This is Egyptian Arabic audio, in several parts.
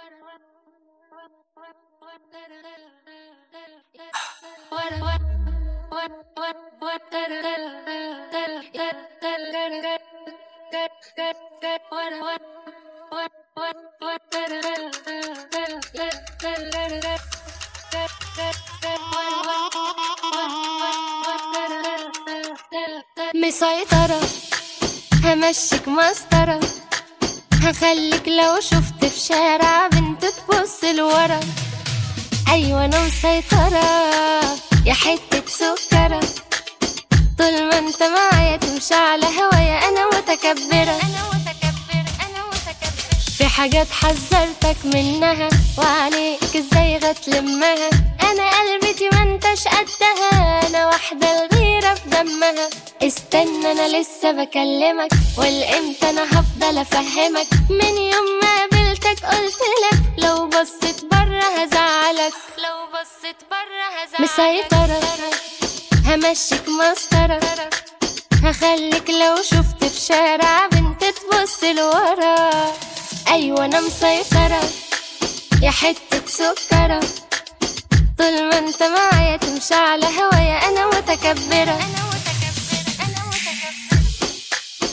مسيطرة همشيك مسطرة هخليك لو شفت في شارع بنت تبص لورا أيوة أنا مسيطرة يا حتة سكرة طول ما انت معايا تمشي على هوايا أنا متكبرة أنا متكبرة أنا متكبرة في حاجات حذرتك منها وعليك ازاي غتلمها أنا قلبتي ما انتش قدها أنا واحدة الغيرة في دمها استنى أنا لسه بكلمك والامتى أنا هفضل أفهمك من يوم ما قابلتك قلت لك لو بصيت بره هزعلك لو بصيت بره هزعلك مسيطرة همشيك مسطرة هخليك لو شفت في شارع بنت تبص لورا أيوة أنا مسيطرة يا حتة سكرة طول ما انت معايا تمشي على هوايا أنا متكبرة أنا متكبرة أنا متكبرة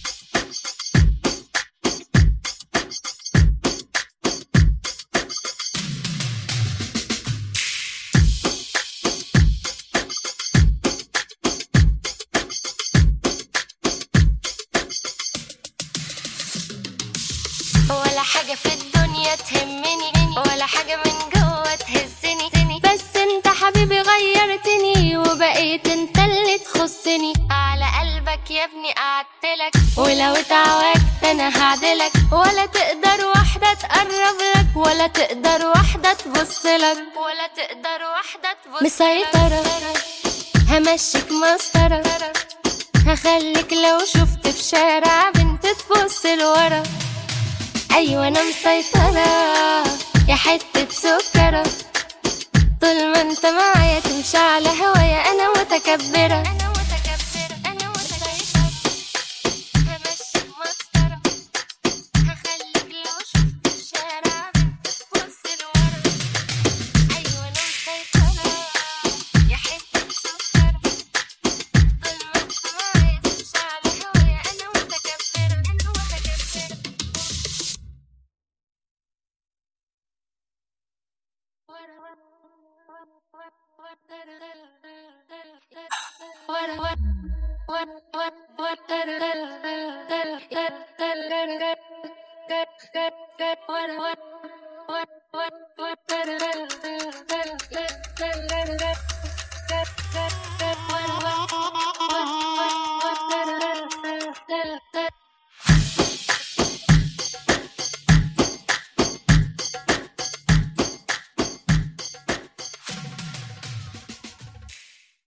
ولا حاجة في الدنيا تهمني ولا حاجة من جوه تهزني بس انت حبيبي غيرتني وبقيت انت اللي تخصني على قلبك يا ابني قعدتلك ولو اتعوجت انا هعدلك ولا تقدر واحدة تقرب لك ولا تقدر واحدة تبص لك ولا تقدر واحدة تبص مسيطرة همشيك مسطرة هخليك لو شفت في شارع بنت تبص لورا ايوه انا مسيطرة يا حتة سكرة طول ما انت معايا تمشي على هوايا انا متكبرة انا متكبرة انا مسيطرة همشيك مسطرة هخليك لو شفت في شارع بنت تبص لورا ايوه انا مسيطرة يا حتة سكرة طول ما انت معايا تمشي على هوايا انا متكبرة انا متكبرة What